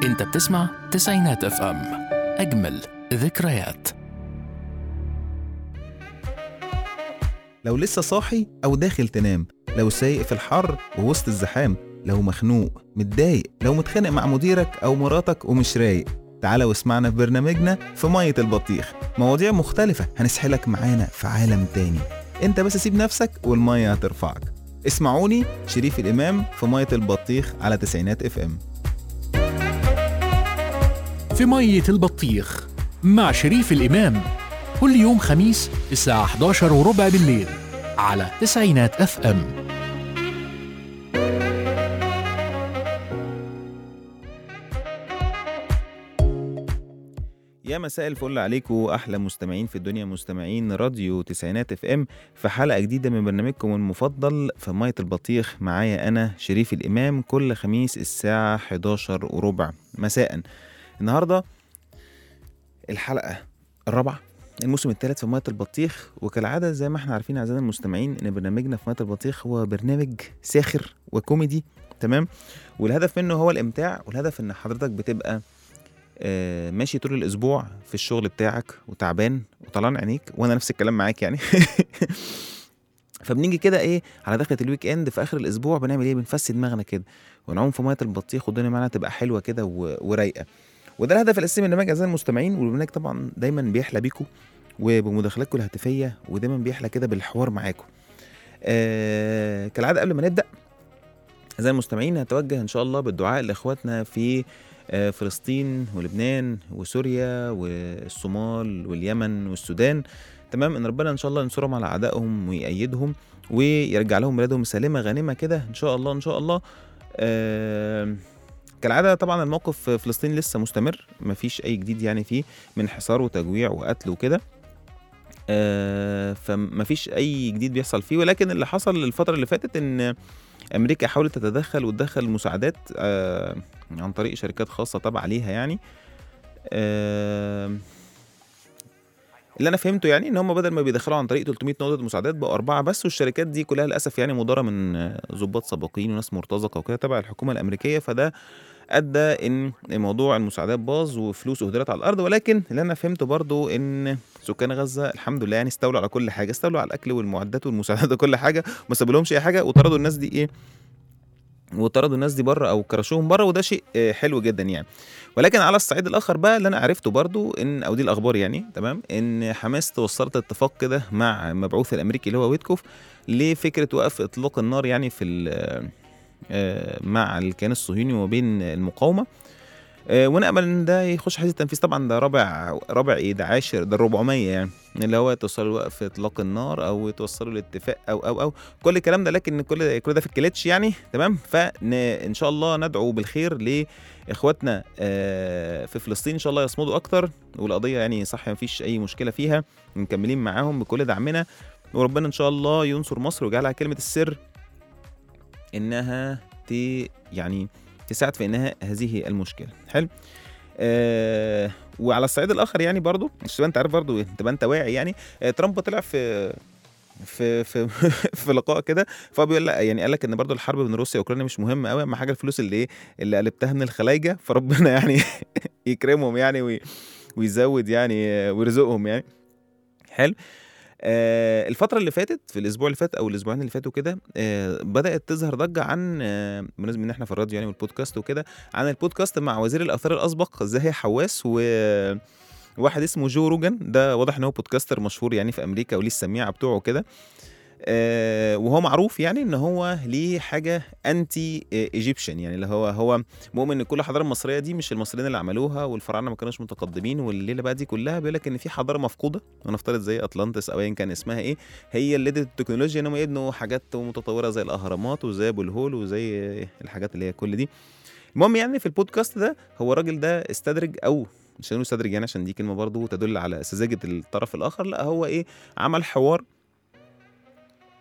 انت بتسمع تسعينات اف ام اجمل ذكريات لو لسه صاحي أو داخل تنام لو سايق في الحر ووسط الزحام لو مخنوق متضايق لو متخانق مع مديرك أو مراتك ومش رايق تعالى واسمعنا في برنامجنا في مية البطيخ مواضيع مختلفة هنسحلك معانا في عالم تاني انت بس سيب نفسك والمية هترفعك اسمعوني شريف الإمام في مية البطيخ على تسعينات اف ام في مية البطيخ مع شريف الإمام كل يوم خميس الساعة 11 وربع بالليل على تسعينات اف ام يا مساء الفل عليكم احلى مستمعين في الدنيا مستمعين راديو تسعينات اف ام في حلقه جديده من برنامجكم المفضل في ميه البطيخ معايا انا شريف الامام كل خميس الساعه 11 وربع مساء النهارده الحلقه الرابعه الموسم الثالث في ميه البطيخ وكالعاده زي ما احنا عارفين اعزائنا المستمعين ان برنامجنا في ميه البطيخ هو برنامج ساخر وكوميدي تمام والهدف منه هو الامتاع والهدف ان حضرتك بتبقى آه، ماشي طول الاسبوع في الشغل بتاعك وتعبان وطلعان عينيك وانا نفس الكلام معاك يعني فبنيجي كده ايه على دخلة الويك اند في اخر الاسبوع بنعمل ايه بنفسي دماغنا كده ونعوم في ميه البطيخ والدنيا معانا تبقى حلوه كده و- ورايقه وده الهدف الاساسي من البرنامج اعزائي المستمعين والبرنامج طبعا دايما بيحلى بيكم وبمداخلاتكم الهاتفيه ودايما بيحلى كده بالحوار معاكم آه كالعاده قبل ما نبدا اعزائي المستمعين هتوجه ان شاء الله بالدعاء لاخواتنا في آه، فلسطين ولبنان وسوريا والصومال واليمن والسودان تمام ان ربنا ان شاء الله ينصرهم على اعدائهم ويأيدهم ويرجع لهم بلادهم سالمه غانمه كده ان شاء الله ان شاء الله آه كالعاده طبعا الموقف في فلسطين لسه مستمر مفيش اي جديد يعني فيه من حصار وتجويع وقتل وكده آه فمفيش اي جديد بيحصل فيه ولكن اللي حصل الفتره اللي فاتت ان امريكا حاولت تتدخل وتدخل المساعدات آه عن طريق شركات خاصه تابعه ليها يعني آه اللي انا فهمته يعني ان هم بدل ما بيدخلوا عن طريق 300 نقطه مساعدات بقوا اربعه بس والشركات دي كلها للاسف يعني مداره من آه، ضباط سابقين وناس مرتزقه وكده تبع الحكومه الامريكيه فده ادى ان موضوع المساعدات باظ وفلوس اهدرت على الارض ولكن اللي انا فهمته برضو ان سكان غزه الحمد لله يعني استولوا على كل حاجه استولوا على الاكل والمعدات والمساعدات وكل حاجه ما سابولهمش اي حاجه وطردوا الناس دي ايه وطردوا الناس دي بره او كرشوهم بره وده شيء آه، حلو جدا يعني ولكن على الصعيد الاخر بقى اللي انا عرفته برضو ان او دي الاخبار يعني تمام ان حماس توصلت اتفاق كده مع المبعوث الامريكي اللي هو ويتكوف لفكره وقف اطلاق النار يعني في ال- آه، مع الكيان الصهيوني وبين المقاومه آه، ونامل ان ده يخش حيز التنفيذ طبعا ده رابع رابع ايه ده عاشر ده 400 يعني اللي هو توصلوا لوقف اطلاق النار او توصلوا لاتفاق او او او كل الكلام ده لكن كل كل ده في الكليتش يعني تمام فان شاء الله ندعو بالخير لاخواتنا آه، في فلسطين ان شاء الله يصمدوا اكتر والقضيه يعني صح ما فيش اي مشكله فيها مكملين معاهم بكل دعمنا وربنا ان شاء الله ينصر مصر ويجعلها كلمه السر انها ت يعني تساعد في انهاء هذه المشكله حلو آه وعلى الصعيد الاخر يعني برضو مش تبقى انت عارف برضو تبقى انت واعي يعني آه ترامب طلع في في في في لقاء كده فهو بيقول لا يعني قال لك ان برضو الحرب بين روسيا واوكرانيا مش مهمه قوي اهم حاجه الفلوس اللي ايه اللي قلبتها من الخلايجه فربنا يعني يكرمهم يعني وي ويزود يعني آه، ويرزقهم يعني حلو آه الفترة اللي فاتت في الأسبوع اللي فات أو الأسبوعين اللي فاتوا كده آه بدأت تظهر ضجة عن آه بالنسبة إن إحنا في الراديو يعني والبودكاست وكده عن البودكاست مع وزير الآثار الأسبق زاهي حواس و واحد اسمه جو روجان ده واضح ان هو بودكاستر مشهور يعني في امريكا وليه السميعه بتوعه كده آه وهو معروف يعني ان هو ليه حاجه انتي ايجيبشن يعني اللي هو هو مؤمن ان كل الحضاره المصريه دي مش المصريين اللي عملوها والفراعنه ما كانوش متقدمين والليله بقى دي كلها بيقول لك ان في حضاره مفقوده ونفترض زي اطلانتس او ايا كان اسمها ايه هي اللي ادت التكنولوجيا انهم يبنوا حاجات متطوره زي الاهرامات وزي ابو الهول وزي الحاجات اللي هي كل دي المهم يعني في البودكاست ده هو الراجل ده استدرج او مش هنقول استدرج يعني عشان دي كلمه برضه تدل على سذاجه الطرف الاخر لا هو ايه عمل حوار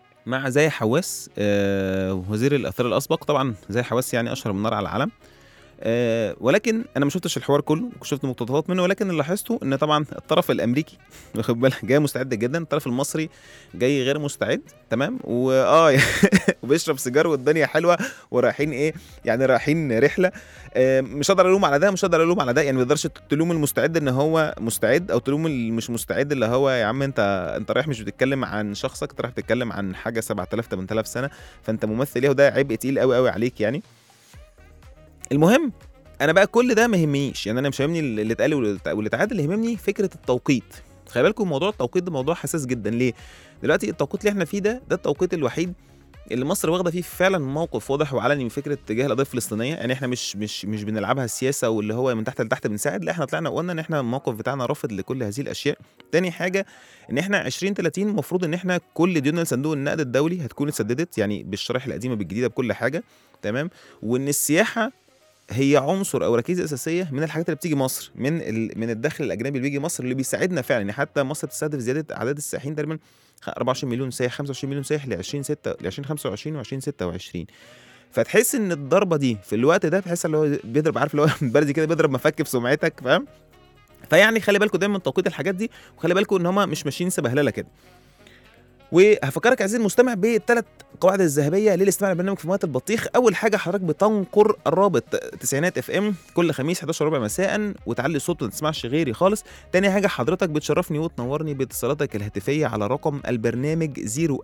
مع زي حواس آه وزير الاثار الاسبق طبعا زي حواس يعني اشهر من نار على العالم آه ولكن انا ما شفتش الحوار كله شفت مقتطفات منه ولكن اللي لاحظته ان طبعا الطرف الامريكي واخد بالك جاي مستعد جدا الطرف المصري جاي غير مستعد تمام واه وبيشرب سيجار والدنيا حلوه ورايحين ايه يعني رايحين رحله آه مش هقدر الوم على ده مش هقدر الوم على ده يعني ما تقدرش تلوم المستعد ان هو مستعد او تلوم اللي مش مستعد اللي هو يا عم انت انت رايح مش بتتكلم عن شخصك انت رايح بتتكلم عن حاجه 7000 8000 سنه فانت ممثل ايه وده عبء تقيل قوي قوي عليك يعني المهم انا بقى كل ده ما يهمنيش يعني انا مش هيهمني اللي اتقال واللي اتعاد اللي يهمني فكره التوقيت خلي بالكم موضوع التوقيت ده موضوع حساس جدا ليه دلوقتي التوقيت اللي احنا فيه ده ده التوقيت الوحيد اللي مصر واخده فيه فعلا موقف واضح وعلني من فكره تجاه القضيه الفلسطينيه يعني احنا مش مش مش بنلعبها السياسه واللي هو من تحت لتحت بنساعد لا احنا طلعنا وقلنا ان احنا الموقف بتاعنا رافض لكل هذه الاشياء تاني حاجه ان احنا 2030 المفروض ان احنا كل ديون صندوق النقد الدولي هتكون اتسددت يعني بالشرائح القديمه بالجديده بكل حاجه تمام وان السياحه هي عنصر او ركيزه اساسيه من الحاجات اللي بتيجي مصر من من الدخل الاجنبي اللي بيجي مصر اللي بيساعدنا فعلا يعني حتى مصر بتستهدف زياده اعداد السائحين تقريبا 24 مليون سائح 25 مليون سائح ل 20 6 ل 2025 و 2026 فتحس ان الضربه دي في الوقت ده تحس اللي هو بيضرب عارف اللي هو بلدي كده بيضرب مفك في سمعتك فاهم فيعني خلي بالكم دايما من توقيت الحاجات دي وخلي بالكم ان هم مش ماشيين سبهلله كده وهفكرك عزيزي المستمع بالثلاث قواعد الذهبيه للاستماع للبرنامج في ميه البطيخ اول حاجه حضرتك بتنقر الرابط تسعينات اف ام كل خميس 11 ربع مساء وتعلي الصوت ما تسمعش غيري خالص تاني حاجه حضرتك بتشرفني وتنورني باتصالاتك الهاتفيه على رقم البرنامج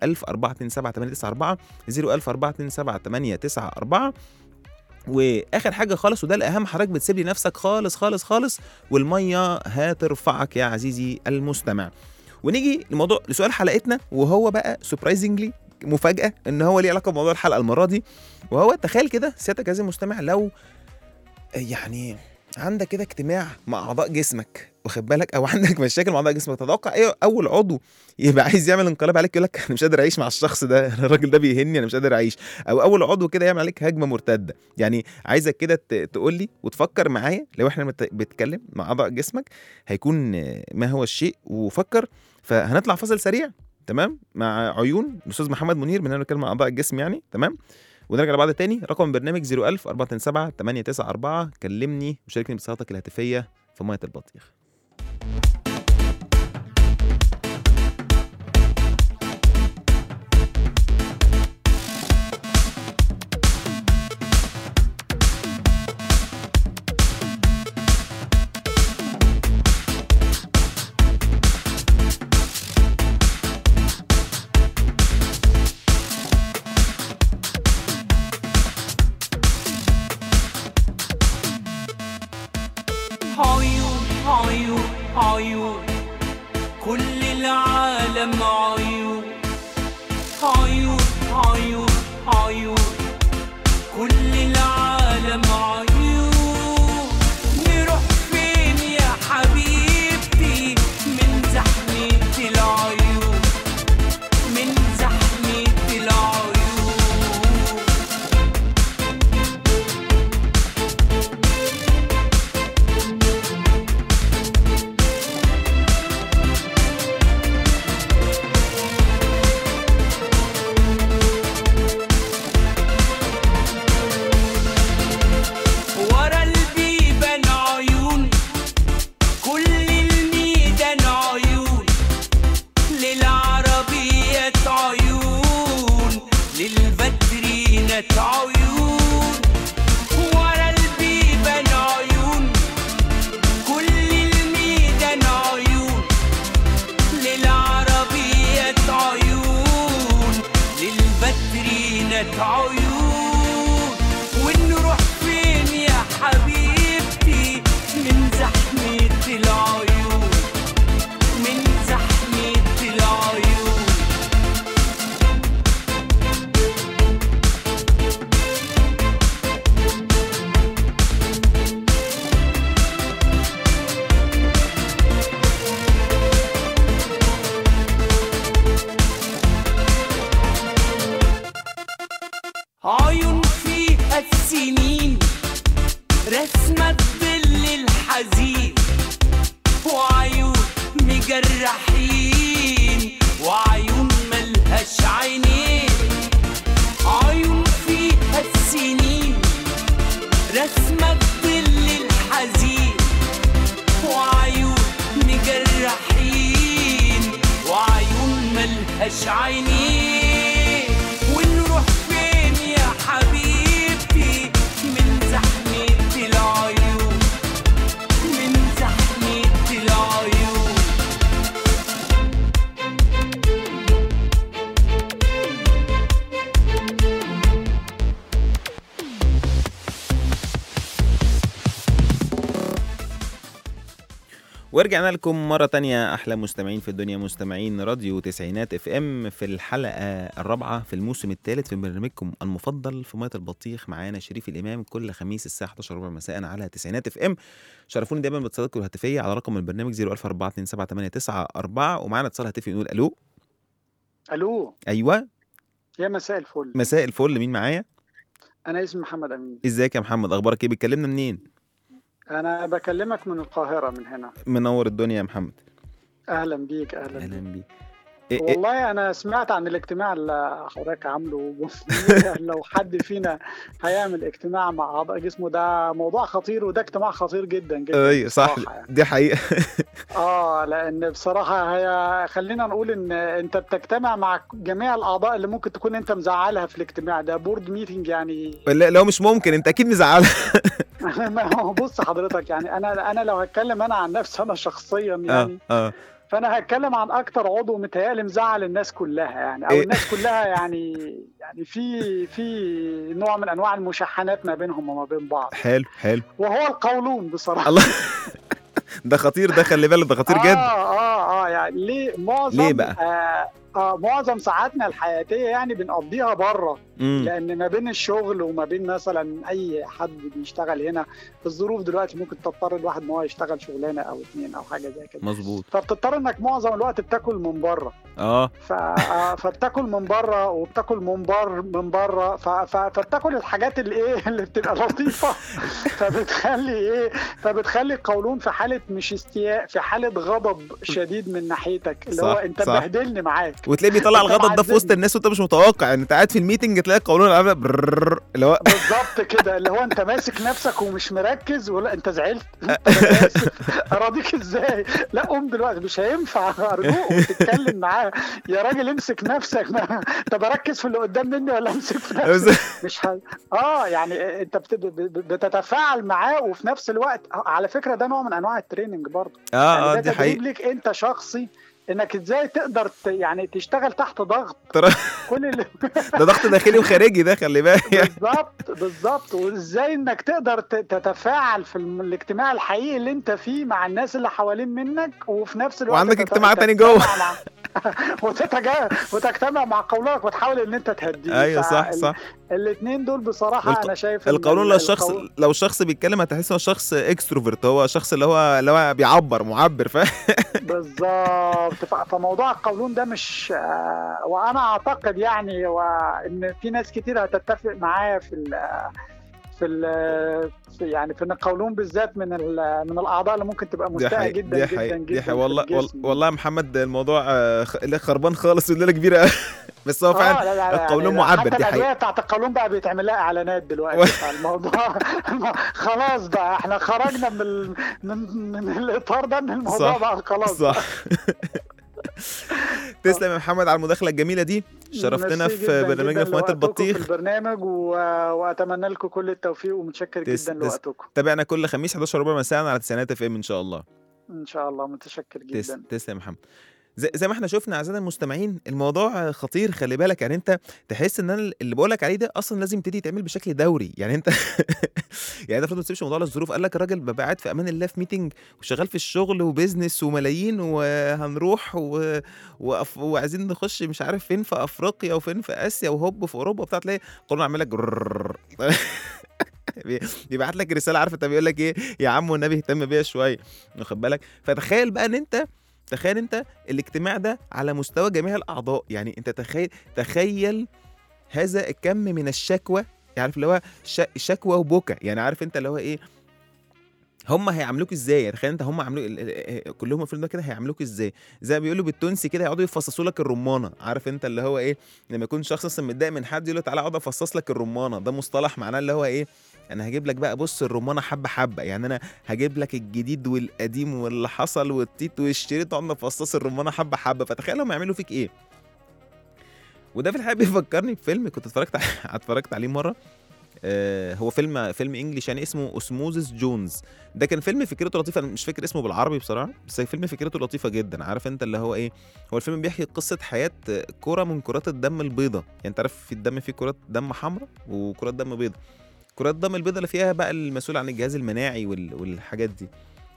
010427894 010427894 واخر حاجه خالص وده الاهم حضرتك بتسيب لي نفسك خالص خالص خالص والميه هترفعك يا عزيزي المستمع ونيجي لموضوع لسؤال حلقتنا وهو بقى سربرايزنجلي مفاجاه ان هو ليه علاقه بموضوع الحلقه المره دي وهو تخيل كده سيادتك عزيزي المستمع لو يعني عندك كده اجتماع مع اعضاء جسمك واخد بالك او عندك مشاكل مع اعضاء جسمك تتوقع ايه اول عضو يبقى عايز يعمل انقلاب عليك يقول لك انا مش قادر اعيش مع الشخص ده الراجل ده بيهني انا مش قادر اعيش او اول عضو كده يعمل عليك هجمه مرتده يعني عايزك كده تقول لي وتفكر معايا لو احنا بنتكلم مع اعضاء جسمك هيكون ما هو الشيء وفكر فهنطلع فاصل سريع تمام مع عيون الاستاذ محمد منير بنعمل كلمه اعضاء الجسم يعني تمام ونرجع لبعض تاني رقم البرنامج 01000 427 894 كلمني وشاركني باتصالاتك الهاتفيه في ميه البطيخ عيون عيون عيون كل العالم عيون عيون عيون عيون كل العالم عيون نروح فين يا حبيبتي من زحمة العيون من زحمة العيون ورا البيبان عيون كل الميدان عيون للعربيات عيون للبدرينات عيون ورا البيبان عيون كل الميدان عيون للعربيات عيون للبدرينات عيون ونروح فين يا حبيبتي من زحمة العيون من زحمة العيون عيون فيها السنين رسمة الظل الحزين وعيون مجرحين وعيون ملهاش عينين عيون فيها السنين رسمة ورجعنا لكم مرة تانية أحلى مستمعين في الدنيا مستمعين راديو تسعينات اف ام في الحلقة الرابعة في الموسم الثالث في برنامجكم المفضل في مية البطيخ معانا شريف الإمام كل خميس الساعة 11 ربع مساء على تسعينات اف ام شرفوني دايما باتصالاتكم الهاتفية على رقم البرنامج 014278994 ومعانا اتصال هاتفي نقول ألو الو أيوه يا مساء الفل مساء الفل مين معايا انا اسمي محمد امين ازيك يا محمد أخبارك إيه بتكلمنا منين انا بكلمك من القاهره من هنا منور الدنيا يا محمد اهلا بيك اهلا بيك. أهلا بيك إيه إيه والله انا سمعت عن الاجتماع اللي حضرتك عامله لو حد فينا هيعمل اجتماع مع اعضاء جسمه ده موضوع خطير وده اجتماع خطير جدا جدا أيوة صح بصراحة يعني. دي حقيقة اه لان بصراحه هي خلينا نقول ان انت بتجتمع مع جميع الاعضاء اللي ممكن تكون انت مزعلها في الاجتماع ده بورد ميتنج يعني لا لو مش ممكن أنت أكيد مزعلها ما هو بص حضرتك يعني انا انا لو هتكلم انا عن نفسي انا شخصيا يعني اه اه فانا هتكلم عن اكتر عضو متهيألي مزعل الناس كلها يعني او إيه؟ الناس كلها يعني يعني في في نوع من انواع المشاحنات ما بينهم وما بين بعض حلو حلو وهو القولون بصراحه الله ده خطير ده خلي بالك ده خطير اه جدا اه اه يعني ليه معظم ليه بقى؟ آه آه معظم ساعاتنا الحياتيه يعني بنقضيها بره مم. لان ما بين الشغل وما بين مثلا اي حد بيشتغل هنا الظروف دلوقتي ممكن تضطر الواحد ان هو يشتغل شغلانه او اتنين او حاجه زي كده مظبوط فبتضطر انك معظم الوقت بتاكل من بره اه ف... آه، فبتاكل من بره وبتاكل من بر من بره ف... ف... فبتاكل الحاجات اللي ايه اللي بتبقى لطيفه فبتخلي ايه فبتخلي القولون في حاله مش استياء في حاله غضب شديد من ناحيتك اللي هو صح، انت صح. بهدلني معاك وتلاقيه بيطلع أنت الغضب ده في وسط معذبني. الناس وانت مش متوقع يعني انت قاعد في الميتنج تلاقي القولون عامله برررر، اللي هو بالظبط كده اللي هو انت ماسك نفسك ومش مركز ولا انت زعلت أنا آسف. اراضيك ازاي لا قوم دلوقتي مش هينفع ارجوك وتتكلم معاه يا راجل امسك نفسك ما طب اركز في اللي قدام مني ولا امسك في نفسي مش ه... اه يعني انت بت... ب- ب- بتتفاعل معاه وفي نفس الوقت على فكره ده نوع من انواع التريننج برضه اه اه يعني دي ده تدريب حقيقة ليك انت شخصي انك ازاي تقدر ت... يعني تشتغل تحت ضغط ترى كل اللي ده ضغط داخلي وخارجي ده خلي بالك يعني بالظبط بالظبط وازاي انك تقدر ت- تتفاعل في الم- الاجتماع الحقيقي اللي انت فيه مع الناس اللي حوالين منك وفي نفس الوقت وعندك تت- اجتماع تاني تجتمع جوه. مع وتتجا وتجتمع مع قولك وتحاول ان انت تهديه ايوه صح صح الاثنين دول بصراحه والق- انا شايف إن القولون ال- لو الشخص القول- لو الشخص بيتكلم هتحس انه شخص اكستروفرت هو شخص اللي هو اللي هو بيعبر معبر فاهم بالظبط ف- فموضوع القولون ده مش آه، وانا اعتقد يعني وان في ناس كتير هتتفق معايا في ال في ال في يعني في ان القولون بالذات من ال- من الاعضاء اللي ممكن تبقى دي مستاءة حقيقة جدا دي جدا حقيقة جدا دي في حقيقة والله وال- الجسم. والله يا محمد الموضوع آه، خ- لا خربان خالص والليلة كبيرة أوي. بس هو فعلا آه، لا لا لا القولون يعني معبر، حتى دي حقيقة. الادويه بتاعت القولون بقى بيتعمل لها اعلانات دلوقتي فالموضوع خلاص بقى احنا خرجنا من ال... من من الاطار ده ان الموضوع صح، بقى خلاص صح تسلم يا محمد على المداخلة الجميلة دي شرفتنا ميرسي في جداً برنامجنا جداً في مية لوقتكم البطيخ في البرنامج و... واتمنى لكم كل التوفيق ومتشكر تس- جدا تس- لوقتكم تابعنا كل خميس 11 ربع مساء على تسعينات اف ام ان شاء الله ان شاء الله متشكر تس... جدا تسلم يا محمد زي, زي ما احنا شفنا اعزائنا المستمعين الموضوع خطير خلي بالك يعني انت تحس ان انا اللي بقول لك عليه ده اصلا لازم يبتدي يتعمل بشكل دوري يعني انت يعني انت المفروض ما تسيبش الموضوع للظروف قال لك الراجل ببقى قاعد في امان الله في ميتنج وشغال في الشغل وبيزنس وملايين وهنروح و... وأف... وعايزين نخش مش عارف فين في افريقيا وفين في اسيا وهوب في اوروبا وبتاع تلاقي قانون عامل لك جرررر. بي- بيبعت لك رساله عارف انت بيقول لك ايه يا عم والنبي اهتم بيا شويه واخد بالك فتخيل بقى ان انت تخيل انت الاجتماع ده على مستوى جميع الاعضاء يعني انت تخيل تخيل هذا الكم من الشكوى عارف اللي هو ش- شكوى وبكا يعني عارف انت اللي هو ايه هم هيعاملوك ازاي يعني تخيل انت هم عاملوك ال- ال- ال- كلهم الفيلم ده كده هيعاملوك ازاي زي ما بيقولوا بالتونسي كده يقعدوا يفصصوا لك الرمانه عارف انت اللي هو ايه لما يكون شخص اصلا متضايق من حد يقول له تعالى اقعد افصص لك الرمانه ده مصطلح معناه اللي هو ايه انا هجيب لك بقى بص الرمانه حبه حبه يعني انا هجيب لك الجديد والقديم واللي حصل والتيت والشريط وقعدنا نفصص الرمانه حبه حبه فتخيل هم يعملوا فيك ايه وده في الحقيقه بيفكرني بفيلم كنت اتفرجت ع- اتفرجت عليه مره آه هو فيلم فيلم انجليش يعني اسمه اسموزس جونز ده كان فيلم فكرته لطيفه انا مش فاكر اسمه بالعربي بصراحه بس فيلم فكرته لطيفه جدا عارف انت اللي هو ايه هو الفيلم بيحكي قصه حياه كره من كرات الدم البيضاء يعني انت عارف في الدم في كرات دم حمراء وكرات دم بيضاء كرات الدم البيضاء اللي فيها بقى المسؤول عن الجهاز المناعي وال... والحاجات دي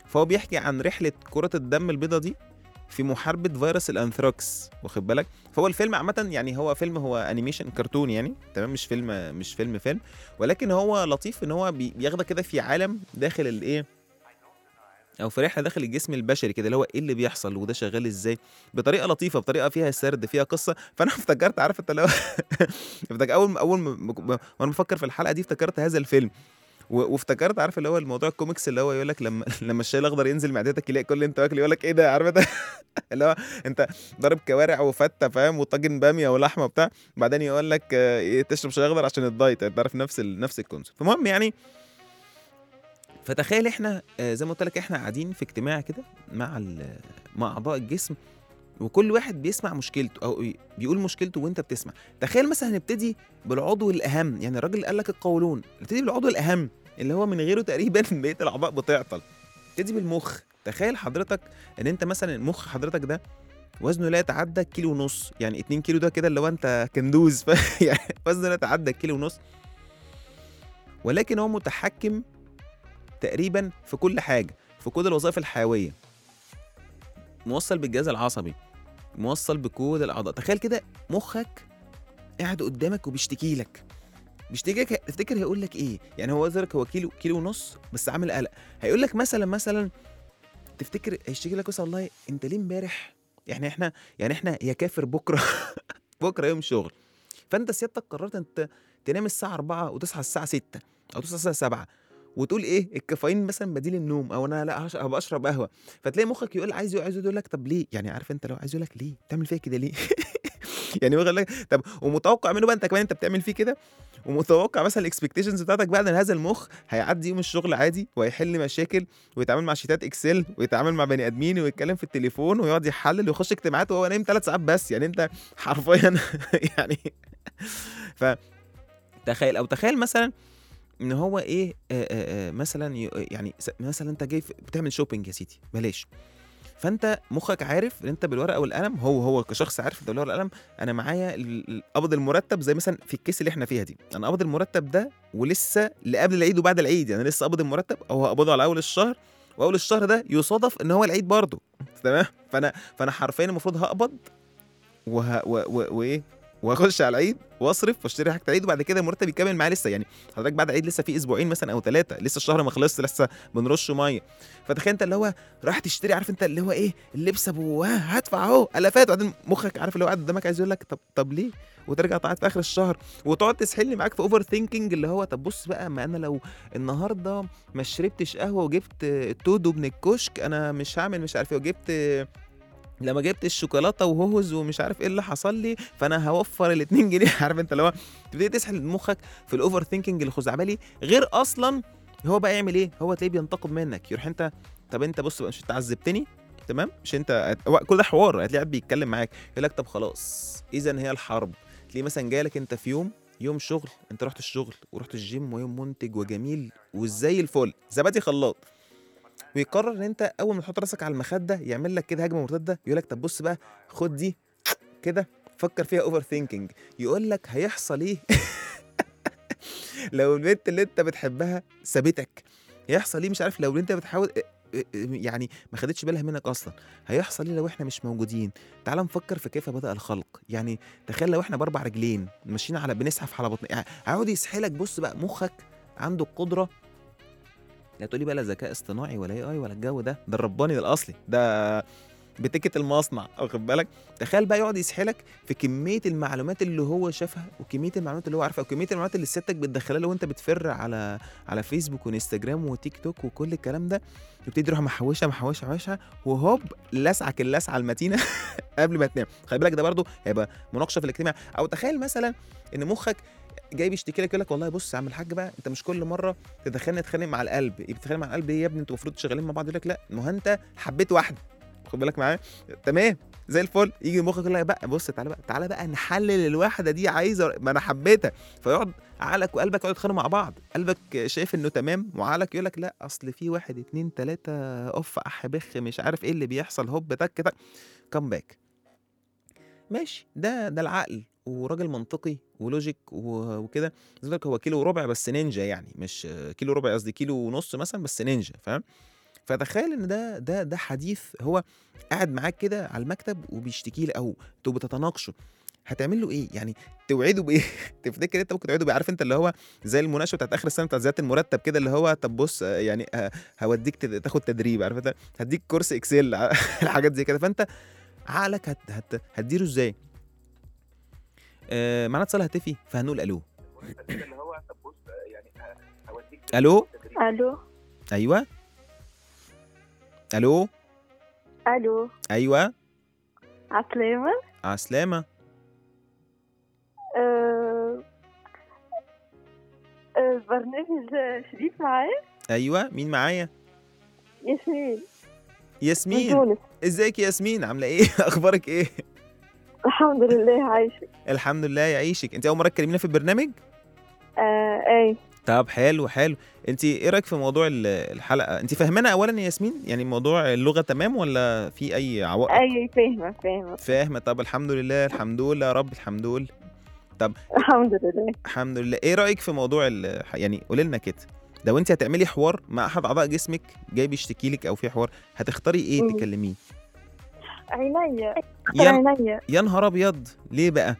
فهو بيحكي عن رحله كره الدم البيضاء دي في محاربه فيروس الانثراكس واخد بالك فهو الفيلم عامه يعني هو فيلم هو انيميشن كرتون يعني تمام مش فيلم مش فيلم فيلم ولكن هو لطيف ان هو بي- بياخدك كده في عالم داخل الايه او في رحله داخل الجسم البشري كده اللي هو ايه اللي بيحصل وده شغال ازاي بطريقه لطيفه بطريقه فيها سرد فيها قصه فانا افتكرت عارف انت اللي هو افتكر اول ما اول ما ما- وانا بفكر في الحلقه دي افتكرت هذا الفيلم و- وافتكرت عارف اللي هو الموضوع الكوميكس اللي هو يقول لك لما لما الشاي الاخضر ينزل معدتك يلاقي كل اللي انت واكل يقول لك ايه ده عارف انت اللي هو انت ضارب كوارع وفته فاهم وطاجن باميه ولحمه وبتاع بعدين يقول لك آه، إيه، تشرب شاي اخضر عشان الدايت انت عارف نفس ال... نفس الكونسيبت فالمهم يعني فتخيل احنا آه، زي ما قلت لك احنا قاعدين في اجتماع كده مع ال- مع اعضاء الجسم وكل واحد بيسمع مشكلته او بيقول مشكلته وانت بتسمع تخيل مثلا هنبتدي بالعضو الاهم يعني الراجل قال لك القولون نبتدي بالعضو الاهم اللي هو من غيره تقريبا بقيه الاعضاء بتعطل نبتدي بالمخ تخيل حضرتك ان انت مثلا مخ حضرتك ده وزنه لا يتعدى كيلو ونص يعني 2 كيلو ده كده اللي هو انت كندوز ف... يعني وزنه لا يتعدى كيلو ونص ولكن هو متحكم تقريبا في كل حاجه في كل الوظائف الحيويه موصل بالجهاز العصبي موصل بكل الاعضاء تخيل كده مخك قاعد قدامك وبيشتكي لك بيشتكي لك تفتكر هيقول لك ايه يعني هو وزنك هو كيلو كيلو ونص بس عامل قلق هيقول لك مثلا مثلا تفتكر هيشتكي لك مثلا والله انت ليه امبارح يعني احنا يعني احنا يا كافر بكره بكره يوم شغل فانت سيادتك قررت انت تنام الساعه 4 وتصحى الساعه 6 او تصحى الساعه 7 وتقول ايه الكافيين مثلا بديل النوم او انا لا هش- هبقى اشرب قهوه فتلاقي مخك يقول عايز عايز يقول لك طب ليه يعني عارف انت لو عايز يقول لك ليه بتعمل فيا كده ليه يعني هو يقول لك طب ومتوقع منه بقى انت كمان انت بتعمل فيه كده ومتوقع مثلا الاكسبكتيشنز بتاعتك بقى ان هذا المخ هيعدي يوم الشغل عادي وهيحل مشاكل ويتعامل مع شيتات اكسل ويتعامل مع بني ادمين ويتكلم في التليفون ويقعد يحلل ويخش اجتماعات وهو نايم ثلاث ساعات بس يعني انت حرفيا يعني ف تخيل او تخيل مثلا ان هو ايه آه آه آه مثلا ي- يعني س- مثلا انت جاي في- بتعمل شوبينج يا سيدي بلاش فانت مخك عارف ان انت بالورقه والقلم هو هو كشخص عارف انت بالورقه والقلم انا معايا ال- ال- قبض المرتب زي مثلا في الكيس اللي احنا فيها دي انا قبض المرتب ده ولسه اللي قبل العيد وبعد العيد يعني لسه قبض المرتب او هقبضه على اول الشهر واول الشهر ده يصادف ان هو العيد برضه تمام فانا فانا حرفيا المفروض هقبض وه و و وايه واخش على العيد واصرف واشتري حاجه العيد وبعد كده المرتب يكمل معايا لسه يعني حضرتك بعد العيد لسه في اسبوعين مثلا او ثلاثه لسه الشهر ما خلصش لسه بنرش ميه فتخيل انت اللي هو راح تشتري عارف انت اللي هو ايه اللبس ابو ها هدفع اهو الافات وبعدين مخك عارف اللي هو قاعد قدامك عايز يقول لك طب طب ليه وترجع تعاد في اخر الشهر وتقعد تسحلني معاك في اوفر ثينكينج اللي هو طب بص بقى ما انا لو النهارده ما شربتش قهوه وجبت تودو من الكشك انا مش هعمل مش عارف ايه وجبت لما جبت الشوكولاته وهوز ومش عارف ايه اللي حصل لي فانا هوفر ال 2 جنيه عارف انت اللي هو تبتدي تسحل مخك في الاوفر ثينكينج الخزعبلي غير اصلا هو بقى يعمل ايه هو تلاقيه بينتقم منك يروح انت طب انت بص بقى مش انت عذبتني تمام مش انت هو كل ده حوار هتلاقيه قاعد بيتكلم معاك يقول لك طب خلاص اذا هي الحرب تلاقيه مثلا جاي لك انت في يوم يوم شغل انت رحت الشغل ورحت الجيم ويوم منتج وجميل وزي الفل زبادي خلاط ويقرر ان انت اول ما تحط راسك على المخده يعمل لك كده هجمه مرتده يقول لك طب بص بقى خد دي كده فكر فيها اوفر ثينكينج يقول لك هيحصل ايه لو البنت اللي انت بتحبها سابتك هيحصل ايه مش عارف لو انت بتحاول يعني ما خدتش بالها منك اصلا هيحصل ايه لو احنا مش موجودين تعال نفكر في كيف بدا الخلق يعني تخيل لو احنا باربع رجلين ماشيين على بنزحف على بطن يعني هيقعد يسحلك بص بقى مخك عنده القدره لا تقولي بقى لا ذكاء اصطناعي ولا اي اي ولا الجو ده ده الرباني ده الاصلي ده بتكت المصنع واخد بالك تخيل بقى يقعد يسحلك في كميه المعلومات اللي هو شافها وكميه المعلومات اللي هو عارفها وكميه المعلومات اللي سيادتك بتدخلها له وانت بتفر على على فيسبوك وانستجرام وتيك توك وكل الكلام ده يبتدي تروح محوشها محوشها محوشها وهوب لسعك اللسعه المتينه قبل ما تنام خلي بالك ده برضو هيبقى مناقشه في الاجتماع او تخيل مثلا ان مخك جاي بيشتكي لك يقول لك والله بص يا عم الحاج بقى انت مش كل مره تدخلني اتخانق مع القلب إيه بتتخانق مع القلب ايه يا ابني انتوا المفروض شغالين مع بعض يقول لك لا ما هو انت حبيت واحده خد بالك معايا تمام زي الفل يجي مخك يقول لك بقى بص تعالى بقى تعالى بقى نحلل الواحده دي عايزه ما انا حبيتها فيقعد عقلك وقلبك يقعدوا يتخانقوا مع بعض قلبك شايف انه تمام وعقلك يقول لك لا اصل في واحد اتنين تلاته اوف اح بخ مش عارف ايه اللي بيحصل هوب تك تك كم باك ماشي ده ده العقل وراجل منطقي ولوجيك و- وكده زي لك هو كيلو وربع بس نينجا يعني مش كيلو ربع قصدي كيلو ونص مثلا بس نينجا فاهم فتخيل ان ده ده ده حديث هو قاعد معاك كده على المكتب وبيشتكي لي او انتوا بتتناقشوا هتعمل له ايه يعني توعده بايه تفتكر انت ممكن توعده بايه عارف انت اللي هو زي المناقشه بتاعت اخر السنه بتاعت زياده المرتب كده اللي هو طب بص آه، يعني آه، هوديك تد- تاخد تدريب عارف انت هديك كورس اكسل الحاجات زي كده فانت عقلك هت هت هتديره ازاي آه معانا اتصال هاتفي فهنقول الو الو الو ايوه الو الو ايوه عسلامة عسلامه أه... أه... برنامج شريف معايا ايوه مين معايا ياسمين من ياسمين تونس ازيك يا ياسمين عامله ايه اخبارك ايه الحمد لله عايشة الحمد لله يعيشك انت اول مره تكلمينا في البرنامج آه اي طب حلو حلو انت ايه رايك في موضوع ال- الحلقه انت فاهمانه اولا يا ياسمين يعني موضوع اللغه تمام ولا في اي عوائق اي فاهمة فاهمة فاهمه طب الحمد لله الحمد لله يا رب الحمد لله الحمد لله الحمد لله ايه رايك في موضوع ال- يعني قولي لنا كده لو انت هتعملي حوار مع احد اعضاء جسمك جاي بيشتكي لك او في حوار هتختاري ايه مم. تكلميه عينيا يا عينيا يا نهار ابيض ليه بقى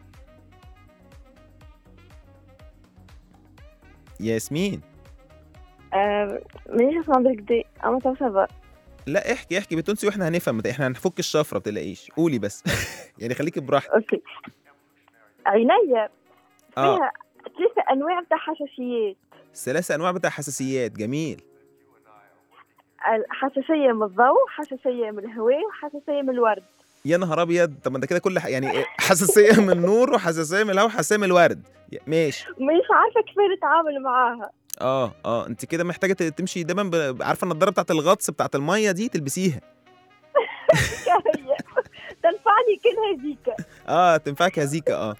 ياسمين آه مانيش اسمع بالكدا اما تو سافا لا احكي احكي بالتونسي واحنا هنفهم احنا هنفك الشفره بتلاقيش قولي بس يعني خليكي براحتك اوكي عينيا اه فيها ثلاثة انواع بتاع حساسيات ثلاثة انواع بتاع حساسيات جميل الحساسية من الضوء حساسية من الهواء وحساسية من الورد يا نهار ابيض طب ما ده كده كل ح... يعني إيه؟ حساسيه من النور وحساسيه من الهواء وحساسيه من الورد يا- ماشي مش عارفة كيف نتعامل معاها اه اه انت كده محتاجه ت- تمشي دايما ب... عارفه النضاره بتاعت الغطس بتاعت الميه دي تلبسيها هي تنفعني كل هذيك اه تنفعك يا زيكا اه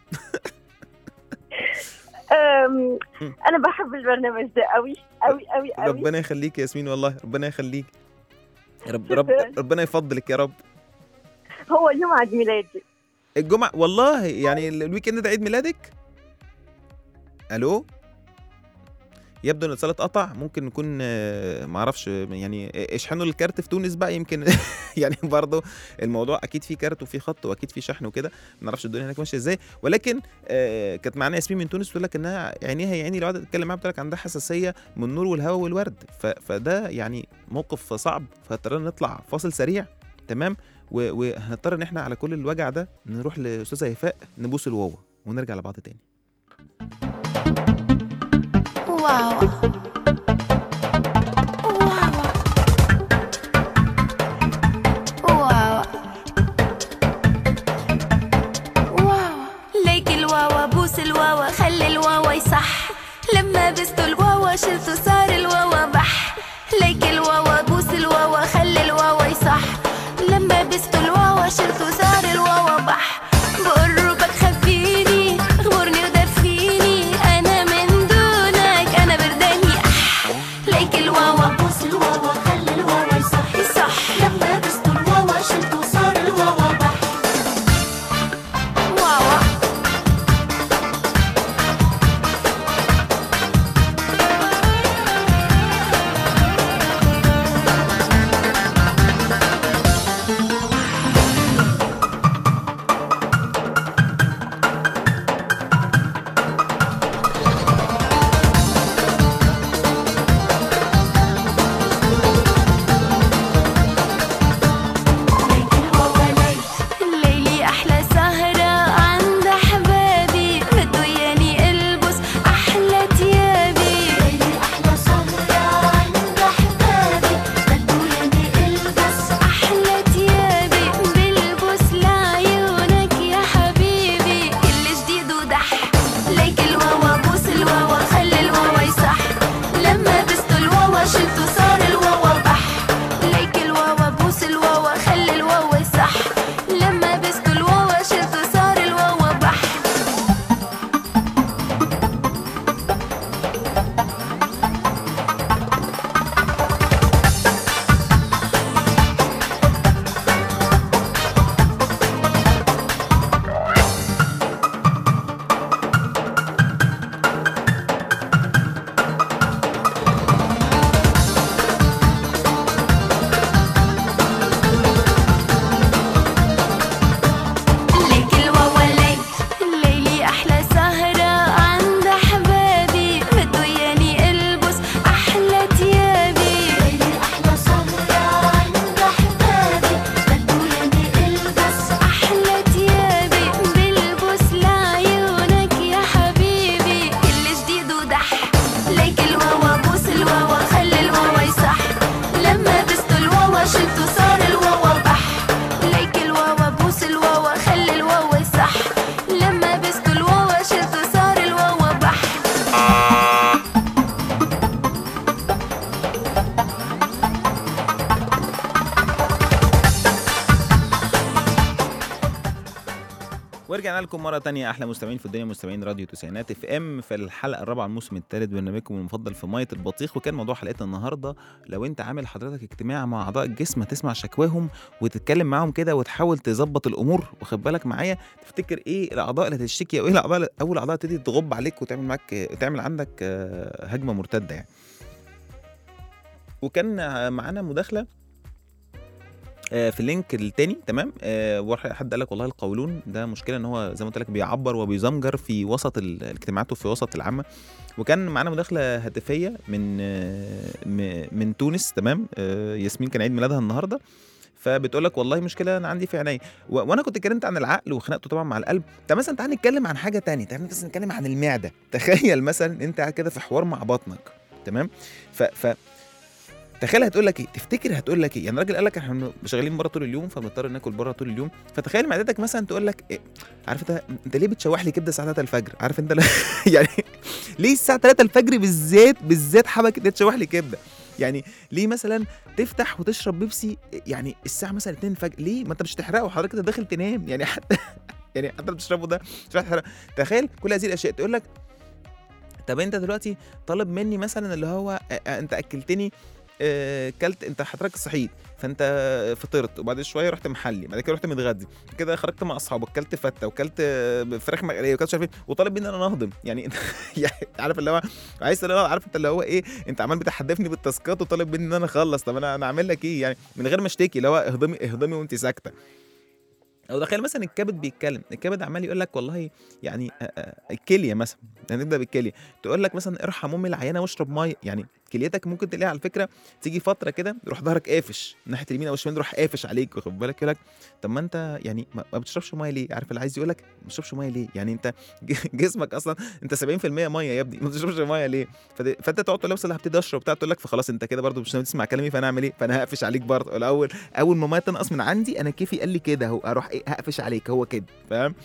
أم، مم. انا بحب البرنامج ده قوي قوي قوي قوي ربنا يخليك يا ياسمين والله ربنا يخليك يا رب رب شكراً. ربنا يفضلك يا رب هو يوم عيد ميلادي الجمعه والله يعني ال- الويكند ده عيد ميلادك الو يبدو ان الاتصال اتقطع ممكن نكون آه، معرفش يعني اشحنوا الكارت في تونس بقى يمكن يعني برضه الموضوع اكيد فيه كارت وفيه خط واكيد فيه شحن وكده ما نعرفش الدنيا هناك ماشيه ازاي ولكن آه، كانت معانا ياسمين من تونس بتقول لك انها عينيها يا عيني لو قعدت تتكلم معاها بتقول لك عندها حساسيه من النور والهواء والورد ف- فده يعني موقف صعب فاضطرينا نطلع فاصل سريع تمام و- وهنضطر ان احنا على كل الوجع ده نروح لاستاذه هيفاء نبوس الواوا ونرجع لبعض تاني واو واو واو واو ليك الواوا بوس الواوا خلي الواوا يصح لما بستوا الواوا شلتوا صار الواوا بح ليك الواوا بوس الواوا خلي الواوا يصح لما بستوا الواوا شلتوا صار الواوا بح بقربك خفيني اغمرني ودفيني انا من دونك انا برداني اح ليك الواوا بوس الواوا خلي الواوا يصح يصح لما بستوا الواوا شلتوا صار الواوا بح واوا ورجعنا لكم مره تانية احلى مستمعين في الدنيا مستمعين راديو تسعينات اف ام في الحلقه الرابعه الموسم الثالث برنامجكم المفضل في ميه البطيخ وكان موضوع حلقتنا النهارده لو انت عامل حضرتك اجتماع مع اعضاء الجسم تسمع شكواهم وتتكلم معاهم كده وتحاول تظبط الامور واخد بالك معايا تفتكر ايه الاعضاء اللي هتشتكي او ايه الاعضاء اول الاعضاء تبتدي تغب عليك وتعمل معاك تعمل عندك آه، هجمه مرتده يعني وكان آه، معانا مداخله آه، في اللينك التاني تمام آه، واحد- حد قال لك والله القولون ده مشكله ان هو زي ما قلت لك بيعبر وبيزمجر في وسط ال- الاجتماعات وفي وسط العامه وكان معانا مداخله هاتفيه من آه، م- من تونس تمام آه، ياسمين كان عيد ميلادها النهارده فبتقول لك والله مشكله انا عندي في عينيا و- وانا كنت اتكلمت عن العقل وخناقته طبعا مع القلب طب مثلا تعالى نتكلم عن حاجه تانية تعالى مثلا نتكلم عن المعده تخيل مثلا انت قاعد كده في حوار مع بطنك تمام ف, ف تخيل هتقول لك ايه تفتكر هتقول لك ايه يعني الراجل قال لك احنا شغالين بره طول اليوم فبنضطر ناكل بره طول اليوم فتخيل معدتك مثلا تقول لك إيه؟ عارف انت انت ليه بتشوح لي كبده الساعه 3 الفجر عارف انت لا- يعني ليه الساعه 3 الفجر بالذات بالذات حابه كده تشوح لي كبده يعني ليه مثلا تفتح وتشرب بيبسي يعني الساعه مثلا 2 الفجر ليه ما انت مش هتحرقه حضرتك كده داخل تنام يعني حتى يعني حتى اللي بتشربه ده مش هتحرق تخيل كل هذه الاشياء تقول لك طب انت دلوقتي طالب مني مثلا اللي هو اه، اه، انت اكلتني اه، كلت انت حضرتك صحيت فانت فطرت وبعد شويه رحت محلي بعد كده رحت متغدي كده خرجت مع اصحابك كلت فته وكلت اه، فراخ مقليه وكلت مش عارف ايه وطالب مني ان انا اهضم يعني يعني عارف اللي هو عايز اللي هو عارف انت اللي هو ايه انت عمال بتحدفني بالتاسكات وطالب مني ان انا اخلص طب انا انا اعمل لك ايه يعني من غير ما اشتكي اللي هو اهضمي اهضمي وانت ساكته او تخيل مثلا الكبد بيتكلم الكبد عمال يقول لك والله يعني آه، آه، الكليه مثلا هنبدا بالكليه تقول لك مثلا ارحم امي العيانه واشرب ميه يعني كليتك ممكن تلاقيها على فكره تيجي فتره كده يروح ظهرك قافش ناحيه اليمين او الشمال يروح قافش عليك واخد بالك يقول لك طب ما انت يعني ما ما بتشربش ميه ليه عارف اللي عايز يقول لك ما بتشربش ميه ليه يعني انت ج- جسمك اصلا انت 70% ميه يا ابني ما بتشربش ميه ليه فد- فانت تقعد تقول له بس انا هبتدي اشرب بتاع تقول لك فخلاص انت كده برضو مش ناوي تسمع كلامي فانا اعمل ايه فانا هقفش عليك برضه الاول اول ما ميه تنقص من عندي انا كيفي قال لي كده اهو اروح ايه هقفش عليك هو كده فاهم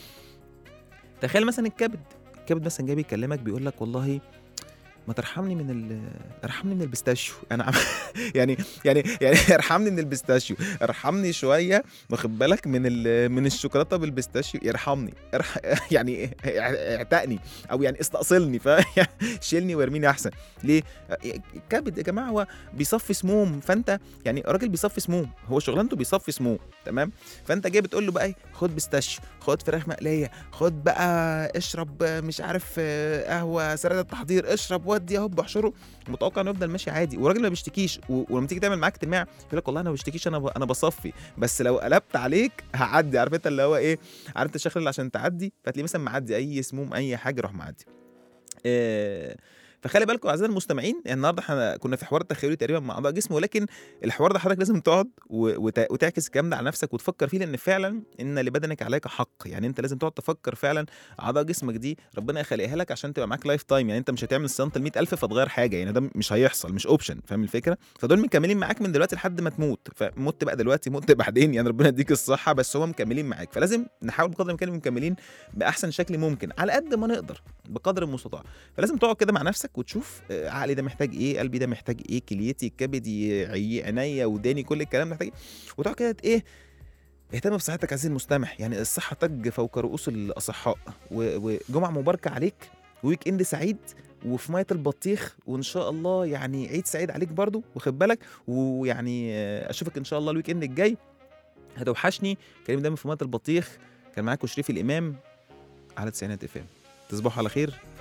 تخيل مثلا الكبد الكبد مثلا جاي بيكلمك بيقول لك والله ما ترحمني من ال ارحمني من البيستاشيو انا عم... يعني يعني يعني ارحمني من البيستاشيو ارحمني شويه واخد بالك من ال... من الشوكولاته بالبيستاشيو يرحمني ارح... يعني اعتقني او يعني استأصلني ف شيلني وارميني احسن ليه الكبد يا جماعه هو بيصفي سموم فانت يعني راجل بيصفي سموم هو شغلانته بيصفي سموم تمام فانت جاي بتقول له بقى ايه خد بيستاشيو خد فراخ مقليه خد بقى اشرب آه، مش عارف آه، قهوه سريعه التحضير اشرب ودي اهو احشره متوقع انه يفضل ماشي عادي والراجل ما بيشتكيش و- ولما تيجي تعمل معاه اجتماع يقول لك والله انا ما بشتكيش انا ب... انا بصفي بس لو قلبت عليك هعدي عارف انت اللي هو ايه عارف انت الشخص اللي عشان تعدي فتلاقيه مثلا معدي اي سموم اي حاجه يروح معدي آه، فخلي بالكم اعزائي المستمعين يعني النهارده احنا كنا في حوار تخيلي تقريبا مع اعضاء جسم ولكن الحوار ده حضرتك لازم تقعد و- وت- وتعكس الكلام ده على نفسك وتفكر فيه لان فعلا ان لبدنك عليك حق يعني انت لازم تقعد تفكر فعلا اعضاء جسمك دي ربنا يخلقها لك عشان تبقى معاك لايف تايم يعني انت مش هتعمل صيانه ال 100000 فتغير حاجه يعني ده مش هيحصل مش اوبشن فاهم الفكره فدول مكملين معاك من دلوقتي لحد ما تموت فمت بقى دلوقتي مت بعدين يعني ربنا يديك الصحه بس هم مكملين معاك فلازم نحاول بقدر الامكان نبقى مكملين باحسن شكل ممكن على قد ما نقدر بقدر المستطاع فلازم تقعد كده مع نفسك وتشوف آه، عقلي ده محتاج ايه قلبي ده محتاج ايه كليتي كبدي عي- عينيا وداني كل الكلام ده محتاج ايه وتقعد كده ايه اهتم بصحتك عزيزي المستمع يعني الصحة تاج فوق رؤوس الأصحاء و- وجمعة مباركة عليك ويك اند سعيد وفي مية البطيخ وإن شاء الله يعني عيد سعيد عليك برضو واخد بالك ويعني آه، أشوفك إن شاء الله الويك اند الجاي هتوحشني كريم دايما في مية البطيخ كان معاكم شريف الإمام على تسعينات اف ام تصبحوا على خير